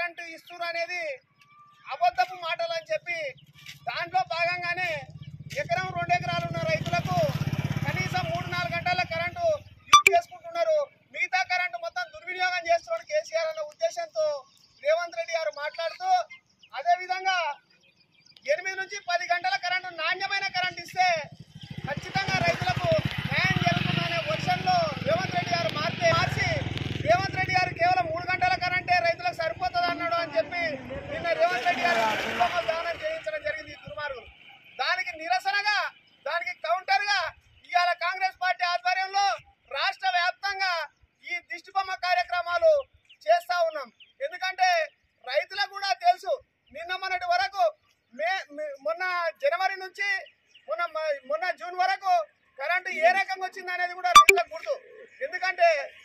current ఇస్తున్నారు అనేది అబద్ధపు మాటలు అని చెప్పి దాంట్లో భాగంగానే ఎకరం రెండు ఎకరాలు ఉన్న రైతులకు కనీసం మూడు నాలుగు గంటల కరెంటు యూజ్ చేసుకుంటున్నారు మిగతా కరెంటు మొత్తం దుర్వినియోగం చేస్తున్నాడు కేసీఆర్ అన్న ఉద్దేశంతో రేవంత్ రెడ్డి గారు మాట్లాడుతూ అదే విధంగా ఎనిమిది నుంచి పది గంటల కరెంటు నాణ్యమైన కరెంట్ ఇస్తే ఖచ్చితంగా రైతులకు న్యాయం జరుగుతుందనే వర్షన్లో రేవంత్ రెడ్డి గారు మార్చి మార్చి రేవంత్ రెడ్డి గారు కేవలం మూడు గంటల కరెంటే రైతులకు సరిపోతుంది అన్నాడు అని చెప్పి నిన్న రేవంత్ రెడ్డి గారు కుటుంబ దానం చేయించడం జరిగింది ఈ దుర్మార్గులు దానికి నిరసనగా దానికి కౌంటర్ గా ఇవాళ కాంగ్రెస్ పార్టీ ఆధ్వర్యంలో రాష్ట్ర వ్యాప్తంగా ఈ దిష్టిబొమ్మ కార్యక్రమాలు చేస్తా ఉన్నాం ఎందుకంటే రైతులకు కూడా తెలుసు నిన్న మొన్నటి వరకు మే మే- మొన్న జనవరి నుంచి మొన్న మ- మొన్న జూన్ వరకు కరెంటు ఏ రకంగా వచ్చింది అనేది కూడా రైతులకు గుర్తు ఎందుకంటే